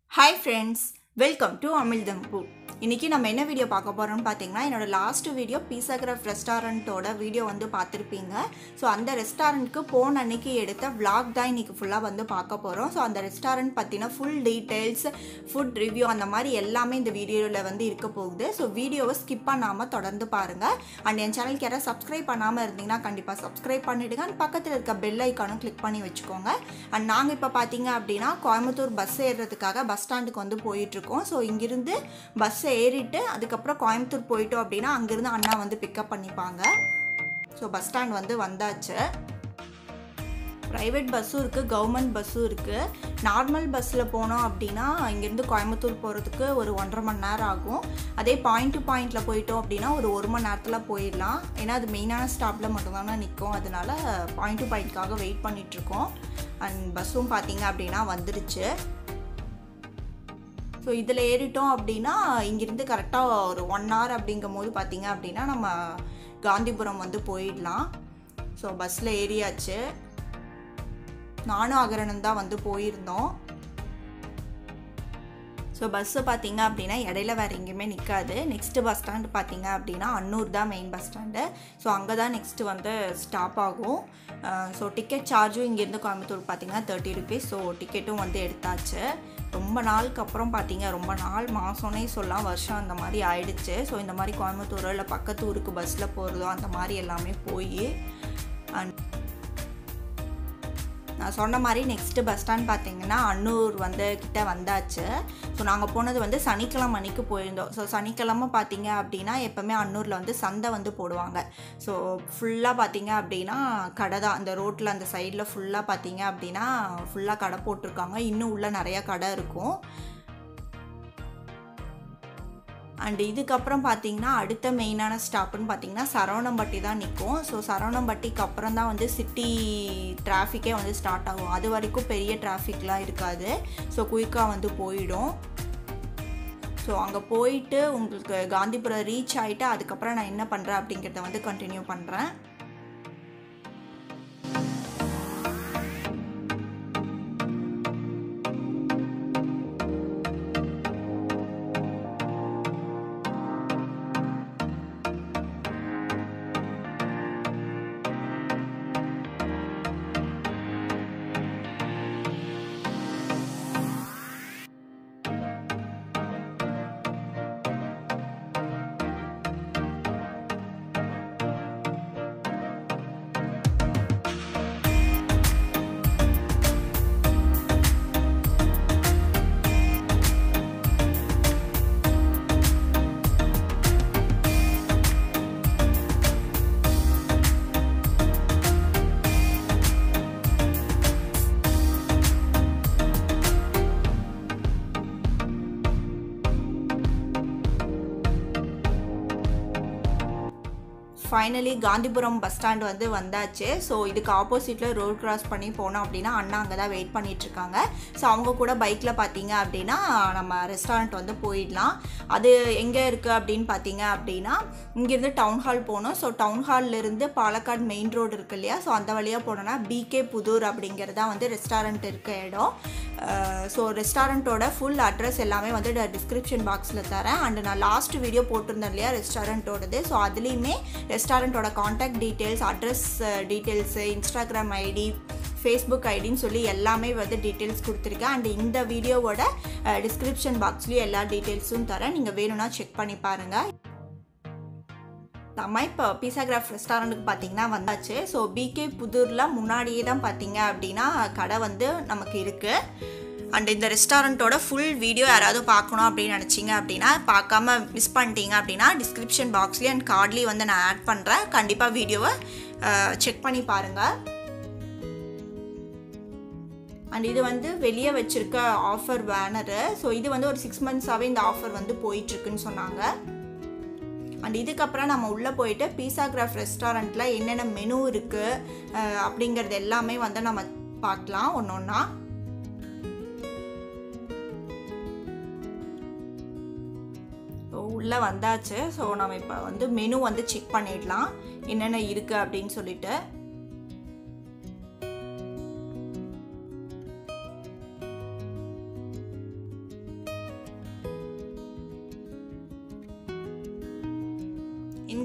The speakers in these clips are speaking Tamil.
hi friends welcome to Amizhthampoo இன்றைக்கி நம்ம என்ன வீடியோ பார்க்க போகிறோம்னு பார்த்தீங்கன்னா என்னோட லாஸ்ட் வீடியோ பீஸாகிராஃப் ரெஸ்டாரண்ட்டோட வீடியோ வந்து பார்த்துருப்பீங்க ஸோ அந்த ரெஸ்டாரண்ட்க்கு போன அன்னைக்கு எடுத்த vlog தான் இன்றைக்கி ஃபுல்லாக வந்து பார்க்க போகிறோம் ஸோ அந்த ரெஸ்டாரண்ட் பற்றின ஃபுல் டீட்டெயில்ஸ் ஃபுட் ரிவ்யூ அந்த மாதிரி எல்லாமே இந்த வீடியோவில் வந்து இருக்க போகுது ஸோ வீடியோவை ஸ்கிப் பண்ணாமல் தொடர்ந்து பாருங்கள் அண்ட் என் சேனலுக்கு யாராவது சப்ஸ்கிரைப் பண்ணாமல் இருந்தீங்கன்னா கண்டிப்பாக சப்ஸ்கிரைப் பண்ணிவிடுங்க அண்ட் பக்கத்தில் இருக்க பெல் ஐக்கானும் கிளிக் பண்ணி வச்சுக்கோங்க அண்ட் நாங்கள் இப்போ பார்த்தீங்க அப்படின்னா கோயம்புத்தூர் பஸ் ஏறுறதுக்காக பஸ் ஸ்டாண்டுக்கு வந்து போயிட்டுருக்கோம் ஸோ இங்கிருந்து பஸ்ஸை ஏறிட்டு அதுக்கப்புறம் கோயம்புத்தூர் போயிட்டோம் அப்படின்னா அங்கேருந்து அண்ணா வந்து பிக்கப் பண்ணிப்பாங்க ஸோ பஸ் ஸ்டாண்ட் வந்து வந்தாச்சு ப்ரைவேட் பஸ்ஸும் இருக்குது கவர்மெண்ட் பஸ்ஸும் இருக்குது நார்மல் பஸ்ஸில் போனோம் அப்படின்னா இங்கேருந்து கோயம்புத்தூர் போகிறதுக்கு ஒரு ஒன்றரை மணி நேரம் ஆகும் அதே பாயிண்ட் டு பாயிண்டில் போயிட்டோம் அப்படின்னா ஒரு ஒரு மணி நேரத்தில் போயிடலாம் ஏன்னா அது மெயினான ஸ்டாப்பில் மட்டும்தானே நிற்கும் அதனால பாயிண்ட் டு பாயிண்ட்காக வெயிட் பண்ணிகிட்ருக்கோம் அண்ட் பஸ்ஸும் பார்த்தீங்க அப்படின்னா வந்துடுச்சு ஸோ இதில் ஏறிட்டோம் அப்படின்னா இங்கேருந்து கரெக்டாக ஒரு ஒன் ஹவர் அப்படிங்கும் போது பார்த்தீங்க அப்படின்னா நம்ம காந்திபுரம் வந்து போயிடலாம் ஸோ பஸ்ஸில் ஏறியாச்சு நானும் அகரனும் தான் வந்து போயிருந்தோம் ஸோ பஸ்ஸு பார்த்தீங்க அப்படின்னா இடையில வேறு எங்கேயுமே நிற்காது நெக்ஸ்ட்டு பஸ் ஸ்டாண்டு பார்த்தீங்க அப்படின்னா அன்னூர் தான் மெயின் பஸ் ஸ்டாண்டு ஸோ அங்கே தான் நெக்ஸ்ட்டு வந்து ஸ்டாப் ஆகும் ஸோ டிக்கெட் சார்ஜும் இங்கேருந்து கோயம்புத்தூர் பார்த்தீங்கன்னா தேர்ட்டி ருபீஸ் ஸோ டிக்கெட்டும் வந்து எடுத்தாச்சு ரொம்ப நாளுக்கு அப்புறம் பார்த்தீங்க ரொம்ப நாள் மாதம்னே சொல்லலாம் வருஷம் அந்த மாதிரி ஆயிடுச்சு ஸோ இந்த மாதிரி கோயம்புத்தூரோ இல்லை பக்கத்து ஊருக்கு பஸ்ஸில் போகிறதோ அந்த மாதிரி எல்லாமே போய் அண்ட் நான் சொன்ன மாதிரி நெக்ஸ்ட்டு பஸ் ஸ்டாண்ட் பார்த்தீங்கன்னா அன்னூர் வந்து கிட்ட வந்தாச்சு ஸோ நாங்கள் போனது வந்து சனிக்கிழமை அன்னைக்கு போயிருந்தோம் ஸோ சனிக்கிழமை பார்த்தீங்க அப்படின்னா எப்போவுமே அன்னூரில் வந்து சந்தை வந்து போடுவாங்க ஸோ ஃபுல்லாக பார்த்தீங்க அப்படின்னா கடை தான் அந்த ரோட்டில் அந்த சைடில் ஃபுல்லாக பார்த்தீங்க அப்படின்னா ஃபுல்லாக கடை போட்டிருக்காங்க இன்னும் உள்ள நிறையா கடை இருக்கும் அண்ட் இதுக்கப்புறம் பார்த்தீங்கன்னா அடுத்த மெயினான ஸ்டாப்புன்னு பார்த்தீங்கன்னா சரவணம்பட்டி தான் நிற்கும் ஸோ சரவணம்பட்டிக்கு அப்புறம் தான் வந்து சிட்டி டிராஃபிக்கே வந்து ஸ்டார்ட் ஆகும் அது வரைக்கும் பெரிய டிராஃபிக்லாம் இருக்காது ஸோ குயிக்காக வந்து போயிடும் ஸோ அங்கே போயிட்டு உங்களுக்கு காந்திபுரம் ரீச் ஆகிட்டு அதுக்கப்புறம் நான் என்ன பண்ணுறேன் அப்படிங்கிறத வந்து கண்டினியூ பண்ணுறேன் ஃபைனலி காந்திபுரம் பஸ் ஸ்டாண்ட் வந்து வந்தாச்சு ஸோ இதுக்கு ஆப்போசிட்டில் ரோட் கிராஸ் பண்ணி போனோம் அப்படின்னா அண்ணா அங்கே தான் வெயிட் பண்ணிகிட்ருக்காங்க ஸோ அவங்க கூட பைக்கில் பார்த்தீங்க அப்படின்னா நம்ம ரெஸ்டாரண்ட் வந்து போயிடலாம் அது எங்கே இருக்குது அப்படின்னு பார்த்தீங்க அப்படின்னா இங்கேருந்து டவுன் ஹால் போகணும் ஸோ டவுன் ஹால்லேருந்து பாலக்காடு மெயின் ரோடு இருக்கு இல்லையா ஸோ அந்த வழியாக போனோன்னா பிகே புதூர் அப்படிங்கிறது தான் வந்து ரெஸ்டாரண்ட் இருக்க இடம் ஸோ ரெஸ்டாரண்ட்டோட ஃபுல் அட்ரஸ் எல்லாமே வந்து டிஸ்கிரிப்ஷன் பாக்ஸில் தரேன் அண்ட் நான் லாஸ்ட் வீடியோ போட்டிருந்தேன் இல்லையா ரெஸ்டாரண்ட்டோடது ஸோ அதுலேயுமே ரெஸ்டாரண்ட்டோட contact details address details Instagram ID Facebook ஐடின்னு சொல்லி எல்லாமே வந்து டீட்டெயில்ஸ் கொடுத்துருக்கேன் அண்ட் இந்த வீடியோவோட டிஸ்கிரிப்ஷன் பாக்ஸ்லேயும் எல்லா டீட்டெயில்ஸும் தரேன் நீங்கள் வேணும்னா செக் பண்ணி பாருங்கள் நம்ம இப்போ பீஸாகிராஃப் ரெஸ்டாரண்ட்டுக்கு பார்த்தீங்கன்னா வந்தாச்சு ஸோ பிகே புதூரில் முன்னாடியே தான் பார்த்தீங்க அப்படின்னா கடை வந்து நமக்கு இருக்குது அண்ட் இந்த ரெஸ்டாரண்ட்டோட ஃபுல் வீடியோ யாராவது பார்க்கணும் அப்படின்னு நினச்சிங்க அப்படின்னா பார்க்காம மிஸ் பண்ணிட்டீங்க அப்படின்னா டிஸ்கிரிப்ஷன் பாக்ஸ்லேயும் அண்ட் கார்ட்லேயும் வந்து நான் ஆட் பண்ணுறேன் கண்டிப்பாக வீடியோவை செக் பண்ணி பாருங்கள் அண்ட் இது வந்து வெளியே வச்சுருக்க ஆஃபர் பேனரு ஸோ இது வந்து ஒரு சிக்ஸ் மந்த்ஸாகவே இந்த ஆஃபர் வந்து போயிட்டுருக்குன்னு சொன்னாங்க அண்ட் இதுக்கப்புறம் நம்ம உள்ளே போயிட்டு பீஸாகிராஃப் ரெஸ்டாரண்ட்டில் என்னென்ன மெனு இருக்குது அப்படிங்கிறது எல்லாமே வந்து நம்ம பார்க்கலாம் ஒன்று ஒன்றா உள்ளே வந்தாச்சு ஸோ நம்ம இப்போ வந்து மெனு வந்து செக் பண்ணிடலாம் என்னென்ன இருக்குது அப்படின்னு சொல்லிட்டு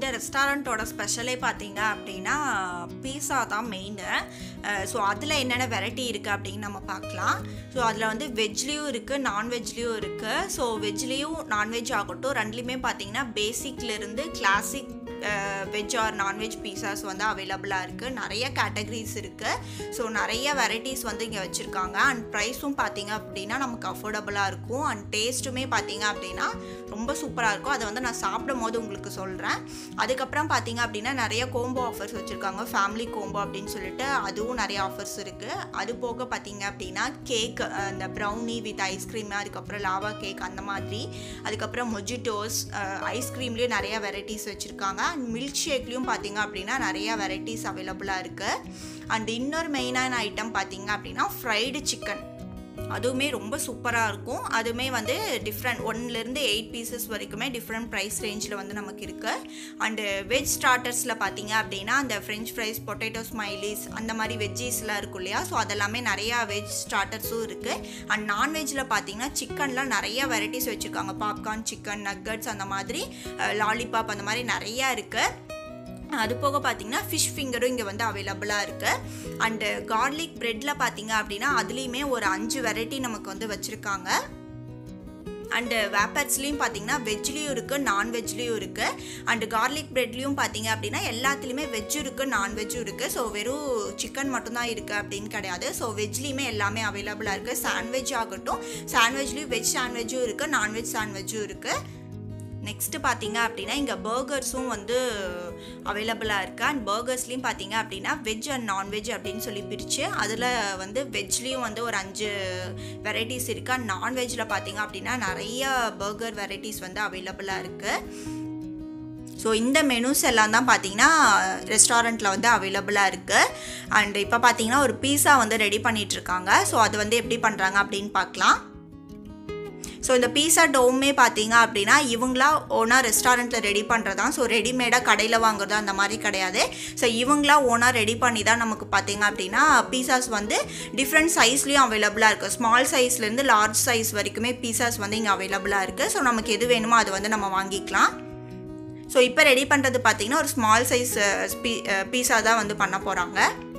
இந்த ரெஸ்டாரண்ட்டோட ஸ்பெஷலே பார்த்தீங்க அப்படின்னா பீஸா தான் மெயின் ஸோ அதில் என்னென்ன வெரைட்டி இருக்குது அப்படின்னு நம்ம பார்க்கலாம் ஸோ அதில் வந்து வெஜ்லேயும் இருக்குது நான்வெஜ்லேயும் இருக்குது ஸோ வெஜ்லேயும் நான்வெஜ் ஆகட்டும் ரெண்டுலேயுமே பார்த்தீங்கன்னா பேசிக்லேருந்து classic veg or non veg pizzas வந்து அவைலபிளாக இருக்குது நிறைய கேட்டகரிஸ் இருக்குது ஸோ நிறைய வெரைட்டிஸ் வந்து இங்கே வச்சுருக்காங்க அண்ட் ப்ரைஸும் பார்த்தீங்க அப்படின்னா நமக்கு அஃபோர்டபுளாக இருக்கும் அண்ட் டேஸ்ட்டுமே பார்த்தீங்க அப்படின்னா ரொம்ப சூப்பராக இருக்கும் அதை வந்து நான் சாப்பிடும் போது உங்களுக்கு சொல்கிறேன் அதுக்கப்புறம் பார்த்தீங்க அப்படின்னா நிறைய கோம்போ ஆஃபர்ஸ் வச்சுருக்காங்க ஃபேமிலி கோம்போ அப்படின்னு சொல்லிட்டு அதுவும் நிறைய ஆஃபர்ஸ் இருக்குது அது போக பார்த்தீங்க அப்படின்னா கேக் இந்த ப்ரௌனி வித் ஐஸ்கிரீம் அதுக்கப்புறம் லாவா கேக் அந்த மாதிரி அதுக்கப்புறம் மொஜிட்டோஸ் ஐஸ்கிரீம்லேயும் நிறைய வெரைட்டிஸ் வச்சுருக்காங்க அண்ட் மில்க் ஷேக்லேயும் பார்த்தீங்க அப்படின்னா நிறைய வெரைட்டிஸ் அவைலபிளாக இருக்குது அண்ட் இன்னொரு மெயினான ஐட்டம் பார்த்தீங்க அப்படின்னா ஃப்ரைடு சிக்கன் அதுவுமே ரொம்ப சூப்பராக இருக்கும் அதுவுமே வந்து டிஃப்ரெண்ட் ஒன்லேருந்து எயிட் பீசஸ் வரைக்குமே டிஃப்ரெண்ட் ப்ரைஸ் ரேஞ்சில் வந்து நமக்கு இருக்குது அண்டு வெஜ் ஸ்டார்டர்ஸில் பார்த்தீங்க அப்படின்னா அந்த ஃப்ரெஞ்ச் ஃப்ரைஸ் பொட்டேட்டோ ஸ்மைலிஸ் அந்த மாதிரி வெஜ்ஜீஸ்லாம் இருக்கும் இல்லையா ஸோ அதெல்லாமே நிறையா வெஜ் ஸ்டார்டர்ஸும் இருக்குது அண்ட் நான்வெஜ்ஜில் பார்த்தீங்கன்னா சிக்கனில் நிறைய வெரைட்டிஸ் வச்சுருக்காங்க பாப்கார்ன் சிக்கன் நக்கட்ஸ் அந்த மாதிரி லாலிபாப் அந்த மாதிரி நிறையா இருக்குது அது போக பார்த்தீங்கன்னா ஃபிஷ் ஃபிங்கரும் இங்கே வந்து அவைலபிளாக இருக்குது அண்டு கார்லிக் ப்ரெட்டில் பார்த்தீங்க அப்படின்னா அதுலேயுமே ஒரு அஞ்சு வெரைட்டி நமக்கு வந்து வச்சுருக்காங்க அண்டு வேப்பர்ஸ்லேயும் பார்த்தீங்கன்னா வெஜ்லேயும் இருக்குது நான்வெஜ்லேயும் இருக்குது அண்டு கார்லிக் ப்ரெட்லேயும் பார்த்தீங்க அப்படின்னா எல்லாத்துலேயுமே வெஜ்ஜும் இருக்குது நான்வெஜ்ஜும் இருக்குது ஸோ வெறும் சிக்கன் மட்டும்தான் இருக்குது அப்படின்னு கிடையாது ஸோ வெஜ்லேயுமே எல்லாமே அவைலபிளாக இருக்குது சாண்ட்வெஜ் ஆகட்டும் சாண்ட்வெஜ்லேயும் வெஜ் சாண்ட்வெஜ்ஜும் இருக்குது நான்வெஜ் சாண்ட்வெஜ்ஜும் இருக்குது நெக்ஸ்ட்டு பார்த்தீங்க அப்படின்னா இங்கே பர்கர்ஸும் வந்து அவைலபிளாக இருக்குது அண்ட் பர்கர்ஸ்லேயும் பார்த்தீங்க அப்படின்னா வெஜ் அண்ட் நான்வெஜ் அப்படின்னு சொல்லி பிரித்து அதில் வந்து வெஜ்லேயும் வந்து ஒரு அஞ்சு வெரைட்டிஸ் இருக்குது அண்ட் நான்வெஜ்ஜில் பார்த்தீங்க அப்படின்னா நிறைய பர்கர் வெரைட்டிஸ் வந்து அவைலபிளாக இருக்குது ஸோ இந்த மெனூஸ் எல்லாம் தான் பார்த்தீங்கன்னா ரெஸ்டாரண்ட்டில் வந்து அவைலபிளாக இருக்குது அண்ட் இப்போ பார்த்தீங்கன்னா ஒரு பீஸா வந்து ரெடி பண்ணிகிட்ருக்காங்க ஸோ அது வந்து எப்படி பண்ணுறாங்க அப்படின்னு பார்க்கலாம் ஸோ இந்த பீஸா டோமே பார்த்தீங்க அப்படின்னா இவங்களா ஓனாக ரெஸ்டாரண்ட்டில் ரெடி பண்ணுறதா ஸோ ரெடிமேடாக கடையில் வாங்குறது அந்த மாதிரி கிடையாது ஸோ இவங்களா ஓனாக ரெடி பண்ணி தான் நமக்கு பார்த்தீங்க அப்படின்னா பீஸாஸ் வந்து டிஃப்ரெண்ட் சைஸ்லேயும் அவைலபிளாக இருக்குது ஸ்மால் சைஸ்லேருந்து லார்ஜ் சைஸ் வரைக்குமே பீஸாஸ் வந்து இங்கே அவைலபிளாக இருக்குது ஸோ நமக்கு எது வேணுமோ அது வந்து நம்ம வாங்கிக்கலாம் ஸோ இப்போ ரெடி பண்ணுறது பார்த்தீங்கன்னா ஒரு ஸ்மால் சைஸ் பீ பீஸா தான் வந்து பண்ண போகிறாங்க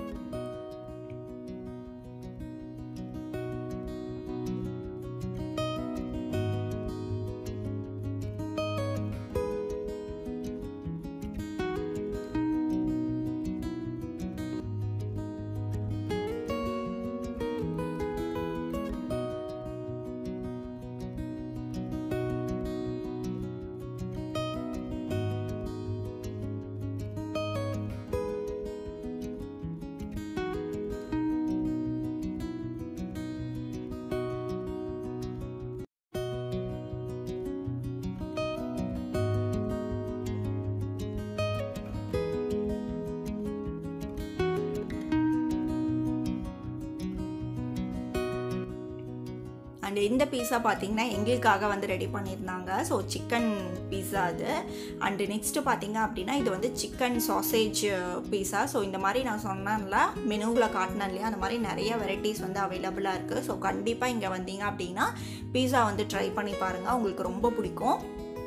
அண்ட் இந்த பீஸா பார்த்தீங்கன்னா எங்களுக்காக வந்து ரெடி பண்ணியிருந்தாங்க ஸோ சிக்கன் பீஸா அது அண்டு நெக்ஸ்ட்டு பார்த்தீங்க அப்படின்னா இது வந்து சிக்கன் சாசேஜ் பீஸா ஸோ இந்த மாதிரி நான் சொன்னேன்ல மெனுவில் காட்டினேன் இல்லையா அந்த மாதிரி நிறைய வெரைட்டிஸ் வந்து அவைலபிளாக இருக்குது ஸோ கண்டிப்பாக இங்கே வந்தீங்க அப்படின்னா பீஸா வந்து ட்ரை பண்ணி பாருங்கள் உங்களுக்கு ரொம்ப பிடிக்கும்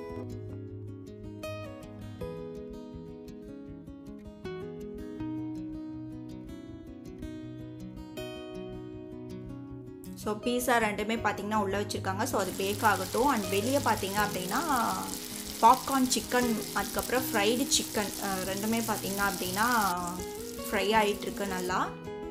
ஸோ பீஸா ரெண்டுமே பார்த்தீங்கன்னா உள்ளே வச்சுருக்காங்க ஸோ அது பேக் ஆகட்டும் அண்ட் வெளியே பார்த்தீங்க அப்படின்னா பாப்கார்ன் சிக்கன் அதுக்கப்புறம் ஃப்ரைடு சிக்கன் ரெண்டுமே பார்த்தீங்க அப்படின்னா ஃப்ரை ஆகிட்டுருக்கு நல்லா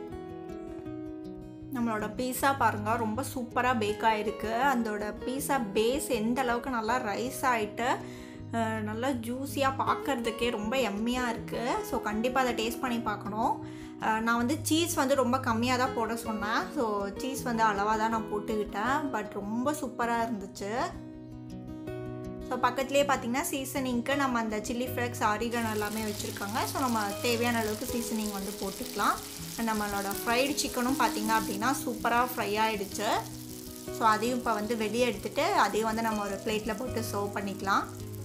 நம்மளோட பீஸா பாருங்கள் ரொம்ப சூப்பராக பேக் ஆகிருக்கு அதோட பீஸா பேஸ் எந்த அளவுக்கு நல்லா ரைஸ் ஆகிட்டு நல்லா ஜூஸியாக பார்க்குறதுக்கே ரொம்ப எம்மியாக இருக்குது ஸோ கண்டிப்பாக அதை டேஸ்ட் பண்ணி பார்க்கணும் நான் வந்து சீஸ் வந்து ரொம்ப கம்மியாக தான் போட சொன்னேன் ஸோ சீஸ் வந்து அளவாக தான் நான் போட்டுக்கிட்டேன் பட் ரொம்ப சூப்பராக இருந்துச்சு ஸோ பக்கத்துலேயே பார்த்தீங்கன்னா சீசனிங்க்கு நம்ம அந்த சில்லி ஃப்ளேக்ஸ் ஆரிகன் எல்லாமே வச்சுருக்காங்க ஸோ நம்ம தேவையான அளவுக்கு சீசனிங் வந்து போட்டுக்கலாம் நம்மளோட ஃப்ரைடு சிக்கனும் பார்த்திங்க அப்படின்னா சூப்பராக ஃப்ரை ஆகிடுச்சு ஸோ அதையும் இப்போ வந்து வெளியே எடுத்துகிட்டு அதையும் வந்து நம்ம ஒரு பிளேட்டில் போட்டு சர்வ் பண்ணிக்கலாம்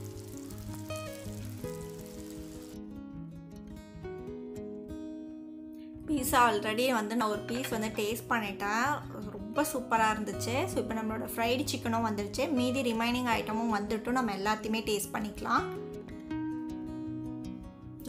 பீஸா ஆல்ரெடி வந்து நான் ஒரு பீஸ் வந்து டேஸ்ட் பண்ணிட்டேன் ரொம்ப சூப்பராக இருந்துச்சு ஸோ இப்போ நம்மளோட ஃப்ரைடு சிக்கனும் வந்துடுச்சு மீதி ரிமைனிங் ஐட்டமும் வந்துட்டும் நம்ம எல்லாத்தையுமே டேஸ்ட் பண்ணிக்கலாம்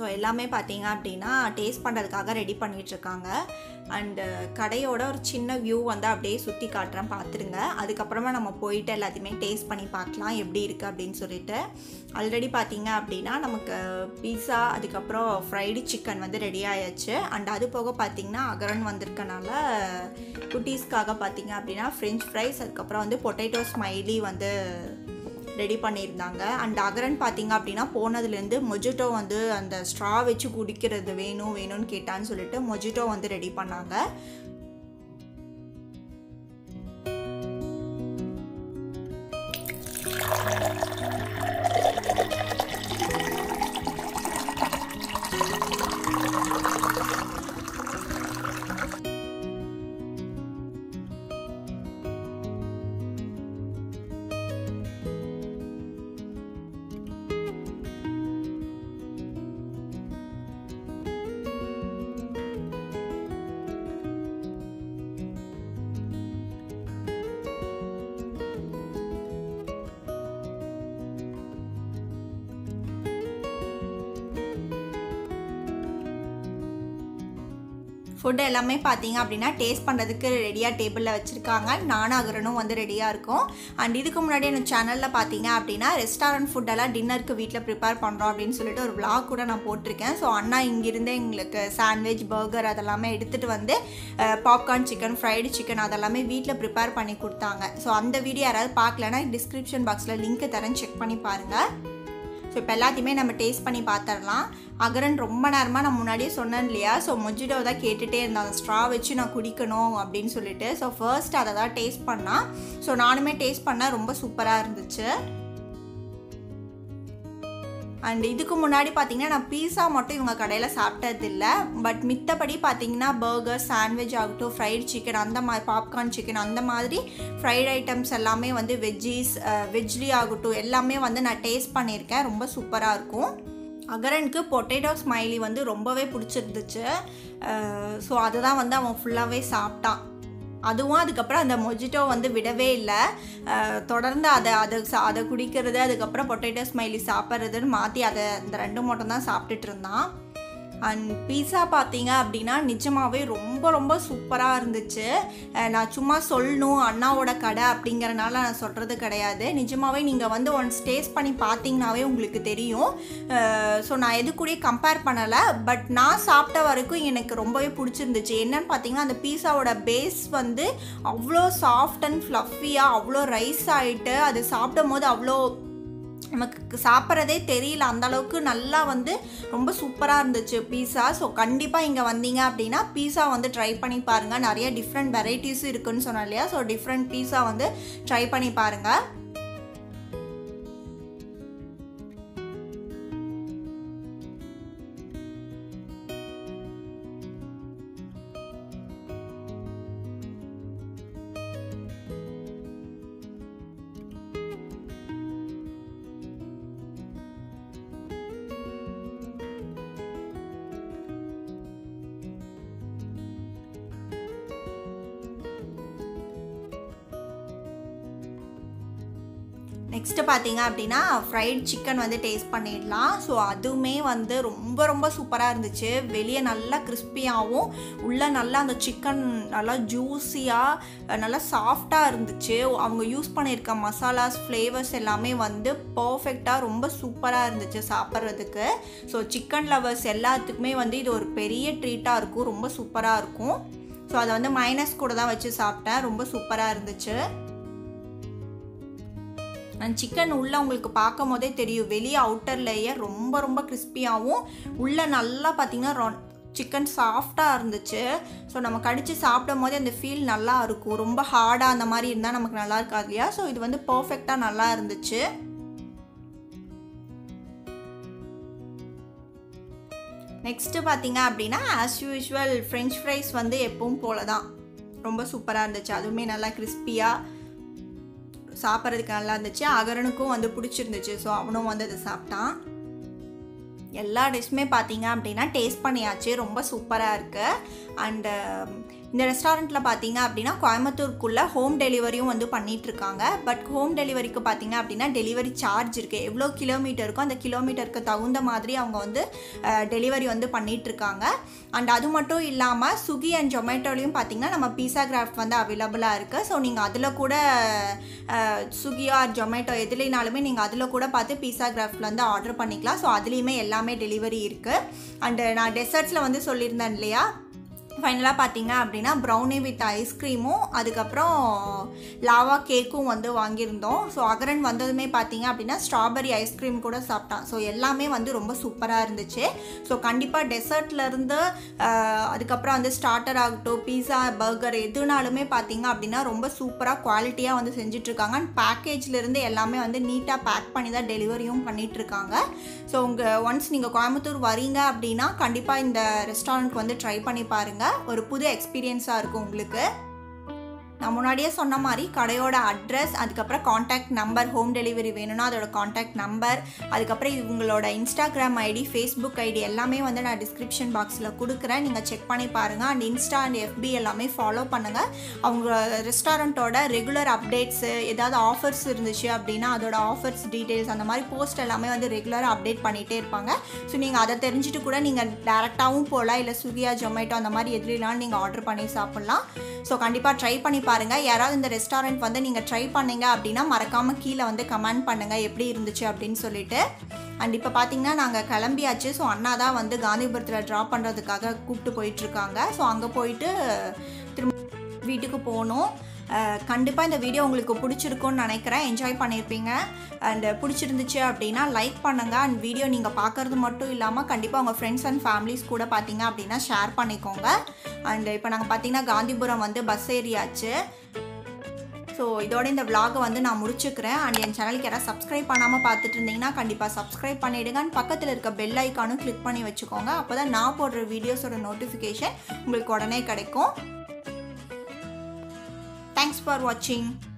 எல்லாமே பார்த்தீங்க அப்படின்னா டேஸ்ட் பண்ணுறதுக்காக ரெடி பண்ணிகிட்ருக்காங்க அண்டு கடையோட ஒரு சின்ன வியூ வந்து அப்படியே சுற்றி காட்டுறேன் பார்த்துருங்க அதுக்கப்புறமா நம்ம போயிட்டு எல்லாத்தையுமே டேஸ்ட் பண்ணி பார்க்கலாம் எப்படி இருக்குது அப்படின்னு சொல்லிட்டு ஆல்ரெடி பார்த்தீங்க அப்படின்னா நமக்கு பீஸா அதுக்கப்புறம் ஃப்ரைடு சிக்கன் வந்து ரெடி ஆயாச்சு அண்ட் அது போக பார்த்தீங்கன்னா அகரன் வந்திருக்கனால குட்டீஸ்க்காக பார்த்தீங்க அப்படின்னா ஃப்ரெஞ்ச் ஃப்ரைஸ் அதுக்கப்புறம் வந்து பொட்டேட்டோ ஸ்மைலி வந்து ரெடி பண்ணியிருந்தாங்க அண்ட் அகரன் பார்த்தீங்க அப்படின்னா போனதுலேருந்து மொஜிட்டோ வந்து அந்த ஸ்ட்ரா வச்சு குடிக்கிறது வேணும் வேணும்னு கேட்டான்னு சொல்லிட்டு மொஜிட்டோ வந்து ரெடி பண்ணாங்க ஃபுட் எல்லாமே பார்த்தீங்க அப்படின்னா டேஸ்ட் பண்ணுறதுக்கு ரெடியாக டேபிளில் வச்சுருக்காங்க நானும் அகரனும் வந்து ரெடியாக இருக்கும் அண்ட் இதுக்கு முன்னாடி எனக்கு சேனலில் பார்த்தீங்க அப்படின்னா ரெஸ்டாரண்ட் ஃபுட்டெல்லாம் டின்னருக்கு வீட்டில் ப்ரிப்பேர் பண்ணுறோம் அப்படின்னு சொல்லிட்டு ஒரு vlog கூட நான் போட்டிருக்கேன் ஸோ அண்ணா இங்கிருந்து எங்களுக்கு சாண்ட்விச் பர்கர் அதெல்லாமே எடுத்துகிட்டு வந்து பாப்கார்ன் சிக்கன் ஃப்ரைடு சிக்கன் அதெல்லாமே வீட்டில் ப்ரிப்பேர் பண்ணி கொடுத்தாங்க ஸோ அந்த வீடியோ யாராவது பார்க்கலன்னா டிஸ்கிரிப்ஷன் பாக்ஸில் லிங்க் தரேன் செக் பண்ணி பாருங்கள் ஸோ இப்போ எல்லாத்தையுமே நம்ம டேஸ்ட் பண்ணி பார்த்துடலாம் அகரன் ரொம்ப நேரமாக நான் முன்னாடியே சொன்னேன் இல்லையா ஸோ மொஜிடோ தான் கேட்டுகிட்டே இருந்தேன் அந்த ஸ்ட்ரா வச்சு நான் குடிக்கணும் அப்படின்னு சொல்லிட்டு ஸோ ஃபர்ஸ்ட் அதை தான் டேஸ்ட் பண்ணால் ஸோ நானுமே டேஸ்ட் பண்ணேன் ரொம்ப சூப்பராக இருந்துச்சு அண்ட் இதுக்கு முன்னாடி பார்த்தீங்கன்னா நான் பீஸா மட்டும் இவங்க கடையில் சாப்பிட்டதில்ல பட் மித்தபடி பார்த்தீங்கன்னா பர்கர் சாண்ட்விச் ஆகட்டும் ஃப்ரைட் சிக்கன் அந்த மாதிரி பாப்கார்ன் சிக்கன் அந்த மாதிரி ஃப்ரைட் ஐட்டம்ஸ் எல்லாமே வந்து வெஜ்ஜீஸ் வெஜ்லி ஆகட்டும் எல்லாமே வந்து நான் டேஸ்ட் பண்ணியிருக்கேன் ரொம்ப சூப்பராக இருக்கும் அகரனுக்கு பொட்டேட்டோ ஸ்மைலி வந்து ரொம்பவே பிடிச்சிருந்துச்சு ஸோ அதுதான் வந்து அவன் ஃபுல்லாகவே சாப்பிட்டான் அதுவும் அதுக்கப்புறம் அந்த மொஜிட்டோ வந்து விடவே இல்லை அஹ் தொடர்ந்து அதை அதை சா- அதை குடிக்கிறது அதுக்கப்புறம் பொட்டேட்டோ ஸ்மைலி சாப்பிட்றதுன்னு மாற்றி அதை இந்த ரெண்டு மட்டும் தான் சாப்பிட்டுட்டு இருந்தான் அண்ட் பீஸா பார்த்தீங்க அப்படின்னா நிஜமாவே ரொம்ப ரொம்ப சூப்பராக இருந்துச்சு அஹ் நான் சும்மா சொல்லணும் அண்ணாவோட கடை அப்படிங்கறனால நான் சொல்கிறது கிடையாது நிஜமாவே நீங்கள் வந்து ஒன்ஸ் டேஸ்ட் பண்ணி பார்த்தீங்கன்னாவே உங்களுக்கு தெரியும் ஸோ நான் எது கூடயே கம்பேர் பண்ணலை பட் நான் சாப்பிட்ட வரைக்கும் எனக்கு ரொம்பவே பிடிச்சிருந்துச்சு என்னன்னு பார்த்தீங்கன்னா அந்த பீஸாவோட பேஸ் வந்து அவ்வளோ சாஃப்ட் அண்ட் ஃப்ளஃபியாக அவ்வளோ ரைஸ் ஆகிட்டு அது சாப்பிடும் போது அவ்வளோ நமக்கு சாப்பிட்றதே தெரியல அந்த அளவுக்கு நல்லா வந்து ரொம்ப சூப்பராக இருந்துச்சு பீஸா ஸோ கண்டிப்பாக இங்கே வந்தீங்க அப்படின்னா பீஸா வந்து ட்ரை பண்ணி பாருங்கள் நிறைய டிஃப்ரெண்ட் வெரைட்டிஸும் இருக்குன்னு சொன்னேன் இல்லையா ஸோ டிஃப்ரெண்ட் பீஸா வந்து ட்ரை பண்ணி பாருங்கள் நெக்ஸ்ட்டு பார்த்தீங்க அப்படின்னா ஃப்ரைட் சிக்கன் வந்து டேஸ்ட் பண்ணிடலாம் ஸோ அதுவுமே வந்து ரொம்ப ரொம்ப சூப்பராக இருந்துச்சு வெளியே நல்லா கிறிஸ்பியாகவும் உள்ளே நல்லா அந்த சிக்கன் நல்லா ஜூஸியாக நல்லா சாஃப்டாக இருந்துச்சு அவங்க யூஸ் பண்ணியிருக்க மசாலாஸ் ஃப்ளேவர்ஸ் எல்லாமே வந்து பர்ஃபெக்டாக ரொம்ப சூப்பராக இருந்துச்சு சாப்பிட்றதுக்கு ஸோ சிக்கன் லவர்ஸ் எல்லாத்துக்குமே வந்து இது ஒரு பெரிய ட்ரீட்டாக இருக்கும் ரொம்ப சூப்பராக இருக்கும் ஸோ அதை வந்து மைனஸ் கூட தான் வச்சு சாப்பிட்டேன் ரொம்ப சூப்பராக இருந்துச்சு அண்ட் சிக்கன் உள்ளே உங்களுக்கு பார்க்கும் போதே தெரியும் வெளியே அவுட்டர் லேயர் ரொம்ப ரொம்ப கிறிஸ்பியாகவும் உள்ளே நல்லா பார்த்தீங்கன்னா சிக்கன் சாஃப்டாக இருந்துச்சு ஸோ நம்ம கடித்து சாப்பிடும் போதே அந்த ஃபீல் நல்லா இருக்கும் ரொம்ப ஹார்டாக அந்த மாதிரி இருந்தால் நமக்கு நல்லா இருக்காது இல்லையா ஸோ இது வந்து பர்ஃபெக்டாக நல்லா இருந்துச்சு நெக்ஸ்ட்டு பார்த்தீங்க அப்படின்னா ஆஸ் யூஷுவல் ஃப்ரெஞ்ச் ஃப்ரைஸ் வந்து எப்பவும் போல தான் ரொம்ப சூப்பராக இருந்துச்சு அதுவுமே நல்லா கிறிஸ்பியாக சாப்பிட்றதுக்கு நல்லா இருந்துச்சு அகரனுக்கும் வந்து பிடிச்சிருந்துச்சு ஸோ அவனும் வந்து அதை சாப்பிட்டான் எல்லா டிஷ்ஷுமே பார்த்தீங்க அப்படின்னா டேஸ்ட் பண்ணியாச்சு ரொம்ப சூப்பராக இருக்குது அண்டு இந்த ரெஸ்டாரண்ட்டில் பார்த்தீங்க அப்படின்னா கோயம்புத்தூருக்குள்ளே ஹோம் டெலிவரியும் வந்து பண்ணிட்டு இருக்காங்க பட் ஹோம் டெலிவரிக்கு பார்த்தீங்க அப்படின்னா டெலிவரி சார்ஜ் இருக்குது எவ்வளோ கிலோமீட்டர் இருக்கோ அந்த கிலோமீட்டருக்கு தகுந்த மாதிரி அவங்க வந்து டெலிவரி வந்து பண்ணிட்டு இருக்காங்க அண்ட் அது மட்டும் இல்லாமல் ஸ்விக்கி அண்ட் ஜொமேட்டோலையும் பார்த்தீங்கன்னா நம்ம பீஸா கிராஃப்ட் வந்து அவைலபிளாக இருக்குது ஸோ நீங்கள் அதில் கூட ஸ்விக்கி ஆர் ஜொமேட்டோ எதுலேனாலுமே நீங்கள் அதில் கூட பார்த்து பீஸா கிராஃப்டில் வந்து ஆர்டர் பண்ணிக்கலாம் ஸோ அதுலேயுமே எல்லாமே டெலிவரி இருக்குது அண்டு நான் டெசர்ட்ஸில் வந்து சொல்லியிருந்தேன் இல்லையா ஃபைனலாக பார்த்தீங்க அப்படின்னா ப்ரௌனி வித் ஐஸ்கிரீமும் அதுக்கப்புறம் லாவா கேக்கும் வந்து வாங்கியிருந்தோம் ஸோ அகரன் வந்ததுமே பார்த்தீங்க அப்படின்னா ஸ்ட்ராபெரி ஐஸ்கிரீம் கூட சாப்பிட்டான் ஸோ எல்லாமே வந்து ரொம்ப சூப்பராக இருந்துச்சு ஸோ கண்டிப்பாக டெசர்ட்லேருந்து அதுக்கப்புறம் வந்து ஸ்டார்டர் ஆகட்டும் பீஸா பர்கர் எதுனாலுமே பார்த்தீங்க அப்படின்னா ரொம்ப சூப்பராக குவாலிட்டியாக வந்து செஞ்சிட்ருக்காங்க அண்ட் பேக்கேஜ்லேருந்து எல்லாமே வந்து நீட்டாக பேக் பண்ணி தான் டெலிவரியும் பண்ணிகிட்ருக்காங்க ஸோ உங்கள் ஒன்ஸ் நீங்கள் கோயம்புத்தூர் வரீங்க அப்படின்னா கண்டிப்பாக இந்த ரெஸ்டாரண்ட் வந்து ட்ரை பண்ணி பாருங்கள் ஒரு புது எக்ஸ்பீரியன்ஸாக இருக்கும் உங்களுக்கு நான் முன்னாடியே சொன்ன மாதிரி கடையோட அட்ரஸ் அதுக்கப்புறம் காண்டாக்ட் நம்பர் ஹோம் டெலிவரி வேணும்னா அதோட காண்டாக்ட் நம்பர் அதுக்கப்புறம் இவங்களோட இன்ஸ்டாகிராம் ஐடி ஃபேஸ்புக் ஐடி எல்லாமே வந்து நான் டிஸ்கிரிப்ஷன் பாக்ஸில் கொடுக்குறேன் நீங்கள் செக் பண்ணி பாருங்கள் அண்ட் இன்ஸ்டா அண்ட் எஃபி எல்லாமே ஃபாலோ பண்ணுங்கள் அவங்க ரெஸ்டாரண்ட்டோட ரெகுலர் அப்டேட்ஸு ஏதாவது ஆஃபர்ஸ் இருந்துச்சு அப்படின்னா அதோட ஆஃபர்ஸ் டீட்டெயில்ஸ் அந்த மாதிரி போஸ்ட் எல்லாமே வந்து ரெகுலராக அப்டேட் பண்ணிகிட்டே இருப்பாங்க ஸோ நீங்கள் அதை தெரிஞ்சுட்டு கூட நீங்கள் டேரெக்டாகவும் போகலாம் இல்லை ஸ்விக்கியா ஜொமேட்டோ அந்த மாதிரி எதுலாம் நீங்கள் ஆர்டர் பண்ணி சாப்பிட்லாம் ஸோ கண்டிப்பாக ட்ரை பண்ணி பாருங்கள் யாராவது இந்த ரெஸ்டாரண்ட் வந்து நீங்கள் ட்ரை பண்ணீங்க அப்படின்னா மறக்காமல் கீழே வந்து கமெண்ட் பண்ணுங்கள் எப்படி இருந்துச்சு அப்படின்னு சொல்லிட்டு அண்ட் இப்போ பார்த்தீங்கன்னா நாங்கள் கிளம்பியாச்சு ஸோ அண்ணா தான் வந்து காந்திபுரத்தில் ட்ராப் பண்ணுறதுக்காக கூப்பிட்டு போயிட்டுருக்காங்க ஸோ அங்கே போயிட்டு திரும்ப வீட்டுக்கு போகணும் கண்டிப்பாக இந்த வீடியோ உங்களுக்கு பிடிச்சிருக்கும்னு நினைக்கிறேன் என்ஜாய் பண்ணியிருப்பீங்க அண்ட் பிடிச்சிருந்துச்சு அப்படின்னா லைக் பண்ணுங்கள் அண்ட் வீடியோ நீங்கள் பார்க்குறது மட்டும் இல்லாமல் கண்டிப்பாக உங்கள் ஃப்ரெண்ட்ஸ் அண்ட் ஃபேமிலிஸ் கூட பார்த்தீங்க அப்படின்னா ஷேர் பண்ணிக்கோங்க அண்ட் இப்போ நாங்கள் பார்த்தீங்கன்னா காந்திபுரம் வந்து பஸ் ஏறியாச்சு ஸோ இதோட இந்த விலாகை வந்து நான் முடிச்சுக்கிறேன் அண்ட் என் சேனலுக்கு யாராவது சப்ஸ்கிரைப் பண்ணாமல் பார்த்துட்டு இருந்தீங்கன்னா கண்டிப்பாக சப்ஸ்கிரைப் பண்ணிவிடுங்க அண்ட் பக்கத்தில் இருக்க பெல் ஐக்கானும் கிளிக் பண்ணி வச்சுக்கோங்க அப்போ தான் நான் போடுற வீடியோஸோட நோட்டிஃபிகேஷன் உங்களுக்கு உடனே கிடைக்கும் தேங்க்ஸ் ஃபார் வாட்சிங்